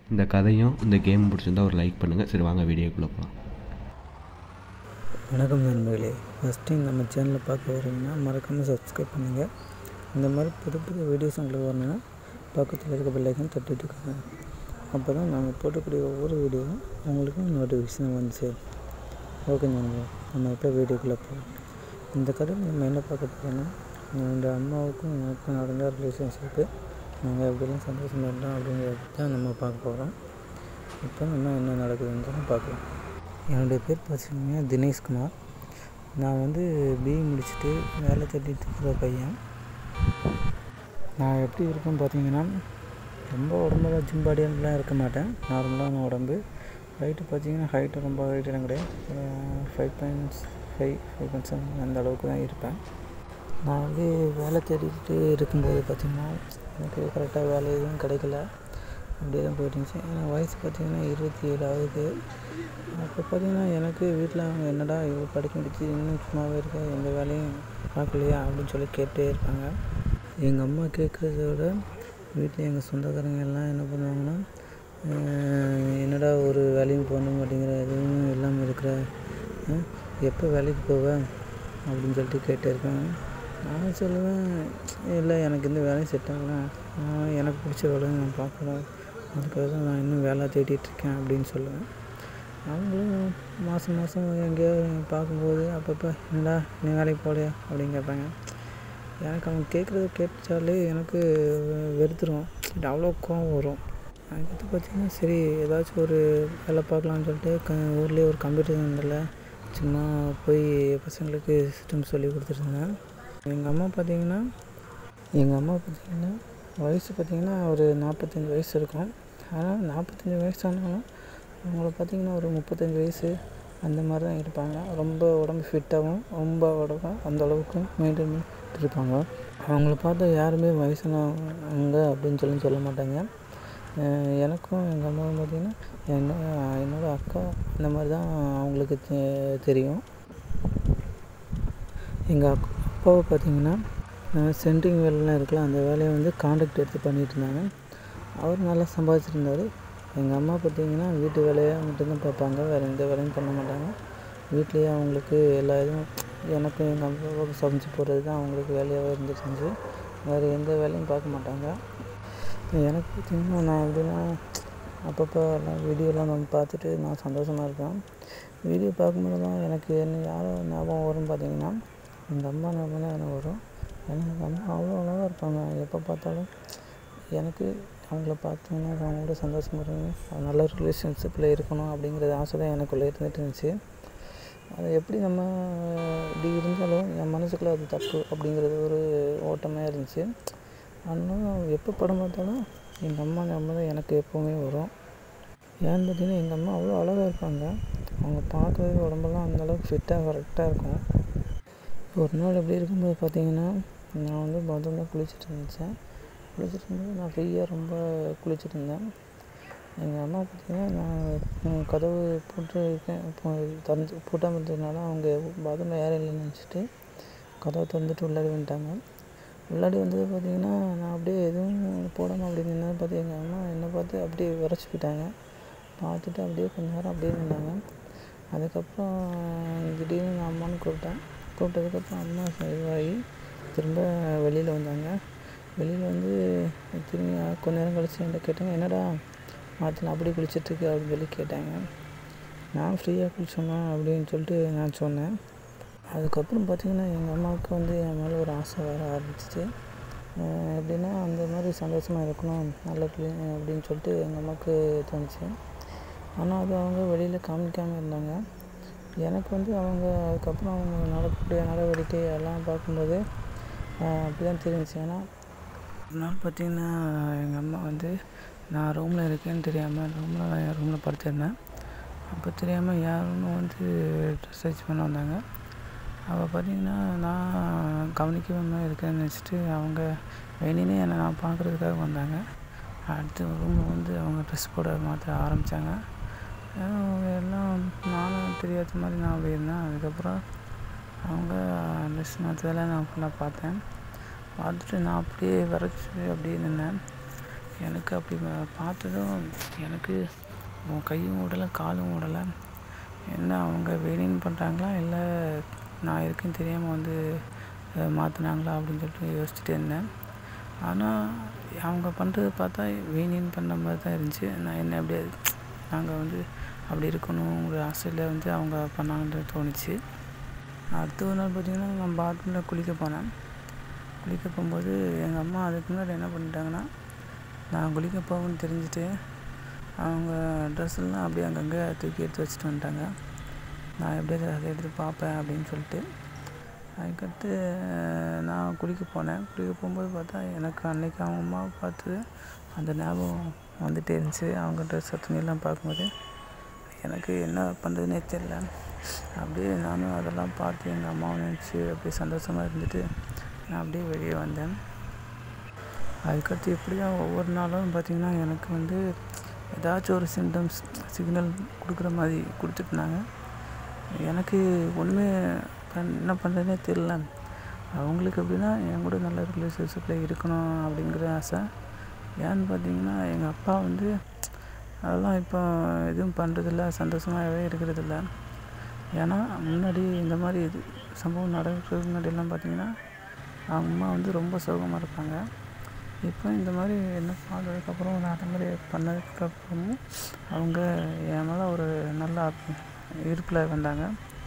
இந்த கதையும் இந்த கேம் பிடிச்சிருந்தா ஒரு லைக் பண்ணுங்கள் சரி வாங்க வீடியோக்குள்ளே போகலாம் வணக்கம் நண்பர்களே ஃபஸ்ட் டைம் நம்ம சேனலை பார்க்க வரீங்கன்னா மறக்காமல் சப்ஸ்கிரைப் பண்ணுங்கள் இந்த மாதிரி புது புது வீடியோஸ் உங்களுக்கு வரணும்னா பக்கத்தில் இருக்க பெல்லைக்கன் தட்டி விட்டுக்கோங்க அப்போ தான் நாங்கள் போட்டக்கூடிய ஒவ்வொரு வீடியோவும் உங்களுக்கு நோட்டிஃபிகேஷன் வந்து சேரும் ஓகே நண்பர்களே நம்ம இப்போ வீடியோக்குள்ளே போகலாம் இந்த கதையில் நம்ம என்ன பார்க்க போகிறோம்னா என்னோட அம்மாவுக்கும் எனக்கும் நடந்த ரிலேஷன்ஷிப்பு நாங்கள் எப்படிலாம் சந்தோஷமாக இருந்தோம் அப்படிங்கிறத தான் நம்ம பார்க்க போகிறோம் இப்போ நம்ம என்ன நடக்குதுன்னு பார்க்கலாம் என்னுடைய பேர் பார்த்தீங்கன்னா தினேஷ்குமார் நான் வந்து பிஇ முடிச்சுட்டு வேலை தேடிட்டு இருக்கிற பையன் நான் எப்படி இருக்கேன்னு பார்த்தீங்கன்னா ரொம்ப உடம்புல ஜிம் பாடியெல்லாம் இருக்க மாட்டேன் நார்மலான உடம்பு ஹைட்டு பார்த்தீங்கன்னா ஹைட்டு ரொம்ப ஹைட்டு கிடையாது five points five five point seven அந்த அளவுக்கு தான் இருப்பேன் நான் வந்து வேலை தேடிட்டு இருக்கும்போது பார்த்திங்கன்னா எனக்கு கரெக்டாக வேலை எதுவும் கிடைக்கல அப்படியே தான் போயிட்டு இருந்துச்சு எனக்கு வயசு பார்த்திங்கன்னா இருபத்தி ஏழு ஆகுது அப்போ பார்த்திங்கன்னா எனக்கு வீட்டில் அவங்க என்னடா இவ்வளோ படிக்க முடிச்சு இன்னும் சும்மாவே இருக்க எந்த வேலையும் பார்க்கலையா அப்படின்னு சொல்லி கேட்டே இருப்பாங்க எங்கள் அம்மா கேட்குறத விட வீட்டில் எங்கள் சொந்தக்காரங்க எல்லாம் என்ன பண்ணுவாங்கன்னா என்னடா ஒரு வேலையும் போக மாட்டேங்கிற எதுவும் இல்லாமல் இருக்கிற எப்போ வேலைக்கு போவேன் அப்படின்னு சொல்லிட்டு கேட்டே இருப்பாங்க நான் சொல்லுவேன் இல்லை எனக்கு இந்த வேலையும் செட் ஆகல நான் எனக்கு பிடிச்ச வேலையை நான் பார்க்குறேன் அதுக்காக தான் நான் இன்னும் வேலை தேடிட்டுருக்கேன் அப்படின்னு சொல்லுவேன் அவங்களும் மாதம் மாதம் எங்கேயோ பார்க்கும்போது அப்பப்போ என்னடா நீ வேலைக்கு போகலையா அப்படின்னு கேட்பாங்க எனக்கு அவங்க கேட்குறத கேட்டாலே எனக்கு வெறுத்துரும் அவ்வளோ கோவம் வரும் அதுக்கடுத்து பார்த்திங்கன்னா சரி ஏதாச்சும் ஒரு வேலை பார்க்கலான்னு சொல்லிட்டு க ஊர்லேயே ஒரு கம்ப்யூட்டர் சென்டரில் சும்மா போய் பசங்களுக்கு சிஸ்டம் சொல்லி கொடுத்துருந்தேன் எங்கள் அம்மா பார்த்திங்கன்னா எங்கள் அம்மா பார்த்திங்கன்னா வயசு பார்த்திங்கன்னா ஒரு நாற்பத்தஞ்சி வயசு இருக்கும் ஆனால் நாற்பத்தஞ்சி வயசு ஆனாலும் அவங்கள பார்த்திங்கன்னா ஒரு முப்பத்தஞ்சு வயசு அந்த மாதிரி தான் இருப்பாங்க ரொம்ப உடம்பு ஃபிட்டாகவும் ரொம்ப உடம்பு அந்த அளவுக்கு மெயின்டைன் பண்ணிட்டு இருப்பாங்க அவங்கள பார்த்தா யாருமே வயசானவங்க அப்படின்னு சொல்லி சொல்ல மாட்டாங்க எனக்கும் எங்கள் அம்மாவும் பார்த்திங்கன்னா என்ன என்னோடய அக்கா இந்த மாதிரி தான் அவங்களுக்கு தெ தெரியும் எங்கள் அக் அப்பாவை பார்த்திங்கன்னா சென்ட்ரிங் வேலைலாம் இருக்குல்ல அந்த வேலையை வந்து கான்ட்ராக்ட் எடுத்து பண்ணிகிட்டு இருந்தாங்க அவர் நல்லா சம்பாதிச்சிருந்தார் எங்கள் அம்மா பார்த்திங்கன்னா வீட்டு வேலையை மட்டும்தான் பார்ப்பாங்க வேறு எந்த வேலையும் பண்ண மாட்டாங்க வீட்லேயே அவங்களுக்கு எல்லா இதுவும் எனக்கு எங்கள் அம்மாவுக்கு சமைச்சு போடுறது தான் அவங்களுக்கு வேலையாகவே இருந்துச்சு வேறு எந்த வேலையும் பார்க்க மாட்டாங்க எனக்கு பார்த்திங்கன்னா நான் எப்படின்னா அப்பப்போ எல்லாம் வீடியோலாம் நம்ம பார்த்துட்டு நான் சந்தோஷமாக இருக்கேன் வீடியோ பார்க்கும்போதெல்லாம் எனக்கு என்ன யாரோ ஞாபகம் வரும்னு பார்த்தீங்கன்னா எங்கள் அம்மா ஞாபகம் தான் எனக்கு வரும் ஏன்னா எங்கள் அம்மா அவ்வளோ அழகாக இருப்பாங்க எப்போ பார்த்தாலும் எனக்கு அவங்கள பார்த்தோன்னா அவங்களோட சந்தோஷமாக இருக்கணும் நல்ல ரிலேஷன்ஷிப்பில் இருக்கணும் அப்படிங்கிறது ஆசை தான் எனக்குள்ளே இருந்துட்டு இருந்துச்சு அது எப்படி நம்ம இப்படி இருந்தாலும் என் மனசுக்குள்ளே அது தப்பு அப்படிங்கிறது ஒரு ஓட்டமாக இருந்துச்சு ஆனால் எப்போ படம் பார்த்தாலும் எங்கள் அம்மா ஞாபகம் தான் எனக்கு எப்போவுமே வரும் ஏன்னு பார்த்தீங்கன்னா எங்கள் அம்மா அவ்வளோ அழகாக இருப்பாங்க அவங்க பார்க்கறது உடம்பெல்லாம் அந்தளவுக்கு ஃபிட்டாக கரெக்டாக இருக்கும் ஒரு நாள் எப்படி இருக்கும்போது பார்த்தீங்கன்னா நான் வந்து பாத்ரூமில் குளிச்சுட்டு இருந்துச்சேன் குளிச்சுட்டு இருக்கும்போது நான் ஃப்ரீயாக ரொம்ப குளிச்சுட்டு இருந்தேன் எங்கள் அம்மா பார்த்திங்கன்னா நான் கதவு போட்டு இருக்கேன் இப்போ திறந்து பூட்டாமல் இருந்ததுனால அவங்க பாத்ரூமில் ஏற இல்லைன்னு நினச்சிட்டு கதவை திறந்துட்டு உள்ளாடி வந்துட்டாங்க உள்ளாடி வந்தது பார்த்திங்கன்னா நான் அப்படியே எதுவும் போடாமல் அப்படி நின்று பார்த்து எங்கள் அம்மா என்னை பார்த்து அப்படியே விரைச்சி போயிட்டாங்க பார்த்துட்டு அப்படியே கொஞ்ச நேரம் அப்படியே நின்னாங்க அதுக்கப்புறம் திடீர்னு நான் அம்மான்னு கூப்பிட்டேன் கூப்பிட்டதுக்கப்புறம் அம்மா இதுவாகி திரும்ப வெளியில் வந்தாங்க வெளியில் வந்து திரும்பி கொஞ்ச நேரம் கழிச்சு என்கிட்ட கேட்டாங்க என்னடா மாற்றின அப்படி குளிச்சிட்ருக்கு அப்படின்னு சொல்லி கேட்டாங்க நான் ஃப்ரீயாக குளிச்சோமா அப்படின்னு சொல்லிட்டு நான் சொன்னேன் அதுக்கப்புறம் பார்த்திங்கன்னா எங்கள் அம்மாவுக்கு வந்து என் மேலே ஒரு ஆசை வர ஆரம்பிச்சிச்சு எப்படின்னா அந்த மாதிரி சந்தோஷமாக இருக்கணும் நல்ல அப்படின்னு சொல்லிட்டு எங்கள் அம்மாவுக்கு தோணுச்சு ஆனால் அது அவங்க வெளியில் காமிக்காமல் இருந்தாங்க எனக்கு வந்து அவங்க அதுக்கப்புறம் அவங்க நடக்கக்கூடிய நடவடிக்கை எல்லாம் பார்க்கும்போது அப்படி தான் தெரிஞ்சிச்சு ஏன்னா ஒரு நாள் பார்த்திங்கன்னா எங்கள் அம்மா வந்து நான் ரூமில் இருக்கேன்னு தெரியாமல் ரூமில் என் ரூமில் படுத்திருந்தேன் அப்போ தெரியாமல் யாருன்னு வந்து ட்ரெஸ் சர்ச் பண்ண வந்தாங்க அவள் பார்த்திங்கன்னா நான் கவனிக்காமல் இருக்கேன்னு நினச்சிட்டு அவங்க வேணினே என்னை நான் பார்க்குறதுக்காக வந்தாங்க அடுத்து ரூமில் வந்து அவங்க ட்ரெஸ் போட மாற்ற ஆரம்பித்தாங்க எல்லாம் நானும் தெரியாத மாதிரி நான் அப்படி இருந்தேன் அதுக்கப்புறம் அவங்க ட்ரெஸ் மாற்றதெல்லாம் நான் ஃபுல்லாக பார்த்தேன் பார்த்துட்டு நான் அப்படியே வரைச்சி அப்படியே நின்னேன் எனக்கு அப்படி பார்த்ததும் எனக்கு உன் கையும் ஓடலை காலும் ஓடலை என்ன அவங்க வேணும்னு பண்ணுறாங்களா இல்லை நான் இருக்குன்னு தெரியாமல் வந்து மாற்றினாங்களா அப்படின்னு சொல்லிட்டு யோசிச்சுட்டே இருந்தேன் ஆனால் அவங்க பண்ணுறது பார்த்தா வேணின்னு பண்ண மாதிரி தான் இருந்துச்சு நான் என்ன அப்படியே நாங்கள் வந்து அப்படி இருக்கணுங்கிற ஆசையில் வந்து அவங்க பண்ணாங்கன்றது தோணுச்சு அடுத்த ஒரு நாள் பார்த்திங்கன்னா நான் பாத்ரூமில் குளிக்க போனேன் குளிக்க போகும்போது எங்கள் அம்மா அதுக்கு முன்னாடி என்ன பண்ணிட்டாங்கன்னா நான் குளிக்க போவேன்னு தெரிஞ்சுட்டு அவங்க ட்ரெஸ்ஸெல்லாம் அப்படியே அங்கங்கே தூக்கி எடுத்து வச்சுட்டு வந்துட்டாங்க நான் எப்படியே அதை எடுத்து பார்ப்பேன் அப்படின்னு சொல்லிட்டு அதுக்கடுத்து நான் குளிக்க போனேன் குளிக்க போகும்போது பார்த்தா எனக்கு அன்றைக்கி அவங்க அம்மாவை பார்த்து அந்த ஞாபகம் வந்துகிட்டே இருந்துச்சு அவங்க ட்ரெஸ் துணியெல்லாம் பார்க்கும்போது எனக்கு என்ன பண்ணுறதுனே தெரில அப்படியே நானும் அதெல்லாம் பார்த்து எங்கள் அம்மாவை நினச்சி அப்படியே சந்தோஷமாக இருந்துட்டு நான் அப்படியே வெளியே வந்தேன் அதுக்கடுத்து எப்படியும் ஒவ்வொரு நாளும் பார்த்திங்கன்னா எனக்கு வந்து ஏதாச்சும் ஒரு சிம்டம்ஸ் சிக்னல் கொடுக்குற மாதிரி கொடுத்துட்டுருந்தாங்க எனக்கு ஒன்றுமே பண் என்ன பண்ணுறதுனே தெரில அவங்களுக்கு எப்படின்னா என் கூட நல்ல ரிலேஷன்ஷிப்பில் இருக்கணும் அப்படிங்கிற ஆசை ஏன்னு பார்த்தீங்கன்னா எங்கள் அப்பா வந்து அதெல்லாம் இப்போ எதுவும் பண்ணுறதில்ல சந்தோஷமாகவே இருக்கிறதில்ல ஏன்னா முன்னாடி இந்த மாதிரி இது சம்பவம் நடக்கிறதுக்கு முன்னாடியெல்லாம் பார்த்தீங்கன்னா அவங்க அம்மா வந்து ரொம்ப சோகமாக இருப்பாங்க இப்போ இந்த மாதிரி என்ன பார்த்ததுக்கப்புறம் நான் அந்த மாதிரி பண்ணதுக்கப்புறமும் அவங்க என் மேலே ஒரு நல்ல ஈர்ப்பில் வந்தாங்க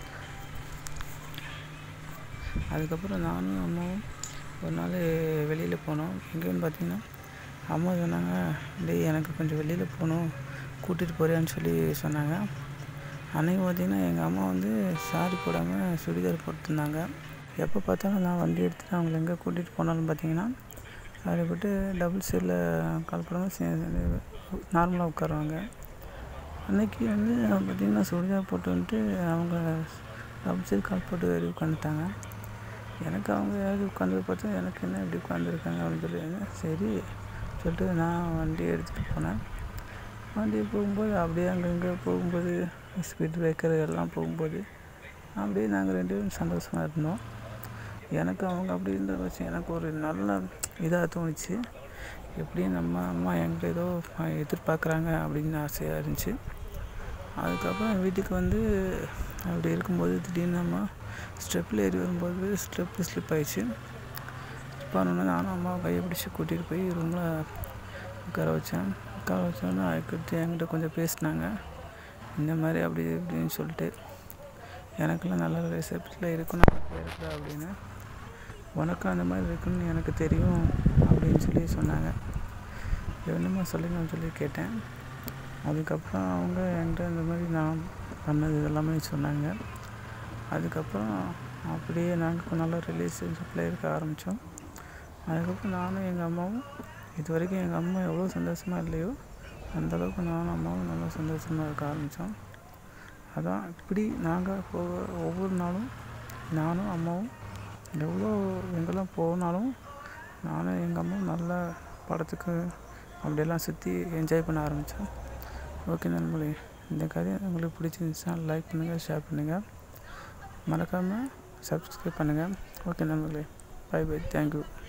அதுக்கப்புறம் நானும் அம்மாவும் ஒரு நாள் வெளியில் போனோம் எங்கேன்னு பார்த்தீங்கன்னா அம்மா சொன்னாங்க டேய் எனக்கு கொஞ்சம் வெளியில் போகணும் கூட்டிகிட்டு போறியான்னு சொல்லி சொன்னாங்க அன்றைக்கி பார்த்திங்கன்னா எங்கள் அம்மா வந்து சாரி போடாமல் சுடிதார் போட்டிருந்தாங்க எப்போ பார்த்தாலும் நான் வண்டி எடுத்துகிட்டு அவங்கள எங்கே கூட்டிகிட்டு போனாலும் பார்த்தீங்கன்னா சாரி போட்டு டபுள் சீட்டில் கால் போடாமல் நார்மலாக உட்காருவாங்க அன்றைக்கி வந்து பார்த்திங்கன்னா சுடிதார் போட்டு வந்துட்டு அவங்க டபுள் சீட் கால் போட்டு ஏறி உட்காந்துட்டாங்க எனக்கு அவங்க ஏறி உட்காந்தது பார்த்தா எனக்கு என்ன இப்படி உட்காந்துருக்காங்க அப்படின்னு சொல்லி சரி சொல்லிட்டு நான் வண்டி எடுத்துகிட்டு போனேன் வண்டி போகும்போது அப்படியே அங்கங்கே போகும்போது ஸ்பீட் பிரேக்கர் எல்லாம் போகும்போது அப்படியே நாங்கள் ரெண்டு பேரும் சந்தோஷமாக இருந்தோம் எனக்கு அவங்க அப்படி இருந்த வச்சு எனக்கு ஒரு நல்ல இதாக தோணுச்சு எப்படியும் நம்ம அம்மா என்கிட்ட ஏதோ எதிர்பார்க்குறாங்க அப்படின்னு ஆசையாக இருந்துச்சு அதுக்கப்புறம் வீட்டுக்கு வந்து அப்படி இருக்கும்போது திடீர்னு நம்ம ஸ்டெப்பில் ஏறி வரும்போது ஸ்டெப்பு ஸ்லிப் ஆயிடுச்சு ஸ்லிப் ஆனோடனே நானும் அம்மாவை கையை பிடிச்சி கூட்டிகிட்டு போய் ரூமில் உட்கார வச்சேன் உட்கார வச்சோன்னே அதுக்கடுத்து என்கிட்ட கொஞ்சம் பேசினாங்க இந்த மாதிரி அப்படி இப்படின்னு சொல்லிட்டு எனக்கெல்லாம் நல்ல ரிசப்ஷனில் இருக்கணும் இருக்கிற அப்படின்னு உனக்கும் அந்த மாதிரி இருக்குன்னு எனக்கு தெரியும் அப்படின்னு சொல்லி சொன்னாங்க என்னமா சொல்லுங்கன்னு சொல்லி கேட்டேன் அதுக்கப்புறம் அவங்க என்கிட்ட இந்த மாதிரி நான் பண்ணது எல்லாமே சொன்னாங்க அதுக்கப்புறம் அப்படியே நாங்கள் நல்ல ரிலேஷன்ஷிப்பில் இருக்க ஆரம்பித்தோம் அதுக்கப்புறம் நானும் எங்கள் அம்மாவும் இது வரைக்கும் எங்கள் அம்மா எவ்வளோ சந்தோஷமாக இல்லையோ அந்தளவுக்கு நானும் அம்மாவும் நல்லா சந்தோஷமாக இருக்க ஆரம்பித்தோம் அதான் இப்படி நாங்கள் போக ஒவ்வொரு நாளும் நானும் அம்மாவும் எவ்வளோ எங்கெல்லாம் போனாலும் நானும் எங்கள் அம்மாவும் நல்ல படத்துக்கு அப்படியெல்லாம் சுற்றி என்ஜாய் பண்ண ஆரம்பித்தோம் ஓகே நண்பர்களே இந்த கதை உங்களுக்கு பிடிச்சிருந்துச்சுன்னா லைக் பண்ணுங்கள் ஷேர் பண்ணுங்கள் மறக்காமல் சப்ஸ்கிரைப் பண்ணுங்கள் ஓகே நண்பர்களே பை பை தேங்க்யூ